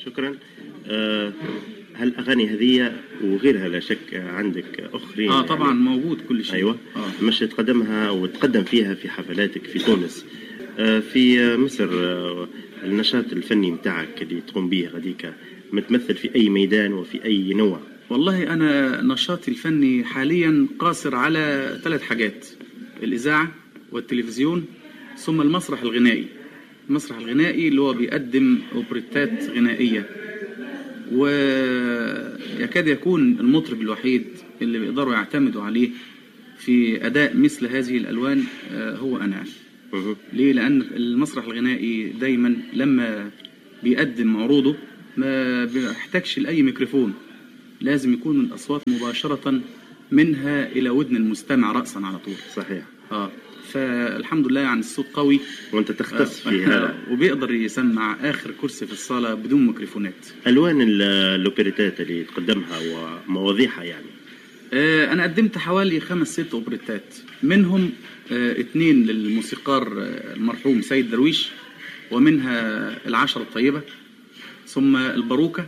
شكرا آه، هالأغاني هذه وغيرها لا شك عندك أخرين اه طبعا يعني. موجود كل شيء أيوة آه. مش تقدمها وتقدم فيها في حفلاتك في تونس آه، في مصر آه، النشاط الفني متاعك اللي تقوم به غاديك متمثل في أي ميدان وفي أي نوع والله أنا نشاطي الفني حاليا قاصر على ثلاث حاجات الإذاعة والتلفزيون ثم المسرح الغنائي المسرح الغنائي اللي هو بيقدم أوبريتات غنائية ويكاد يكون المطرب الوحيد اللي بيقدروا يعتمدوا عليه في أداء مثل هذه الألوان آه، هو أنا مه. ليه؟ لأن المسرح الغنائي دايما لما بيقدم عروضه ما بيحتاجش لأي ميكروفون لازم يكون الأصوات مباشرة منها إلى ودن المستمع رأسا على طول صحيح اه فالحمد لله يعني الصوت قوي وأنت تختص في هذا وبيقدر يسمع آخر كرسي في الصالة بدون ميكروفونات ألوان ال- الأوبريتات اللي تقدمها ومواضيعها يعني آه، أنا قدمت حوالي خمس ست أوبريتات منهم آه، اتنين للموسيقار آه، المرحوم سيد درويش ومنها العشرة الطيبة ثم الباروكة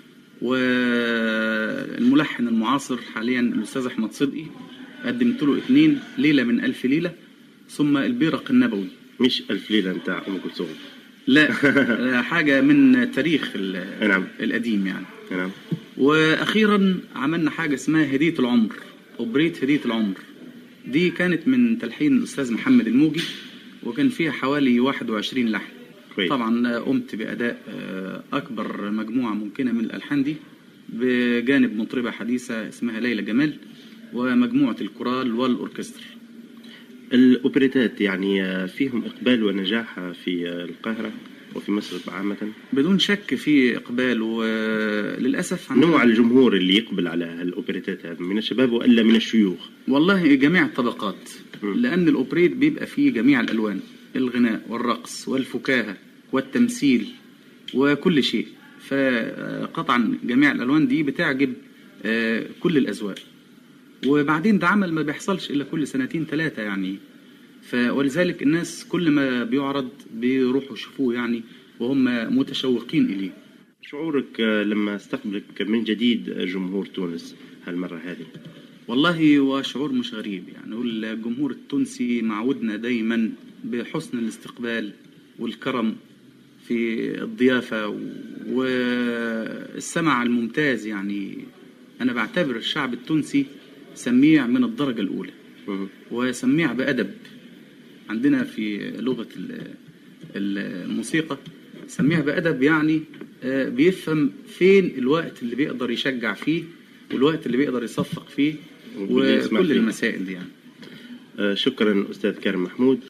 والملحن المعاصر حاليا الأستاذ أحمد صدقي قدمت له اتنين ليلة من ألف ليلة ثم البيرق النبوي مش ألف ليلة نتاع أم كلثوم لا آه، حاجة من تاريخ ال- نعم. القديم يعني نعم واخيرا عملنا حاجه اسمها هديه العمر اوبريت هديه العمر دي كانت من تلحين الاستاذ محمد الموجي وكان فيها حوالي 21 لحن كويس. طبعا قمت باداء آه، اكبر مجموعه ممكنه من الالحان دي بجانب مطربه حديثه اسمها ليلى جمال ومجموعه الكورال والاوركسترا الأوبريتات يعني آه، فيهم إقبال ونجاح في آه، القاهرة وفي مصر عامة بدون شك في اقبال وللاسف عندنا- نوع الجمهور اللي يقبل على الأوبريتات هذا من الشباب وإلا من الشيوخ والله جميع الطبقات مم. لأن الأوبريت بيبقى فيه جميع الألوان الغناء والرقص والفكاهة والتمثيل وكل شيء فقطعا جميع الألوان دي بتعجب آه، كل الأذواق وبعدين ده عمل ما بيحصلش إلا كل سنتين ثلاثة يعني ف ولذلك الناس كل ما بيعرض بيروحوا يشوفوه يعني وهم متشوقين إليه شعورك آه، لما استقبلك من جديد جمهور تونس هالمرة هذه والله هو شعور مش غريب يعني الجمهور التونسي معودنا دايما بحسن الاستقبال والكرم في الضيافة والسمع الممتاز يعني أنا بعتبر الشعب التونسي سميع من الدرجة الأولى مه. وسميع بأدب عندنا في لغة ال- ال- الموسيقى سميع بأدب يعني آه، بيفهم فين الوقت اللي بيقدر يشجع فيه والوقت اللي بيقدر يصفق فيه واللي يسمع وكل فيه. المسائل دي يعني آه، شكرا أستاذ كريم محمود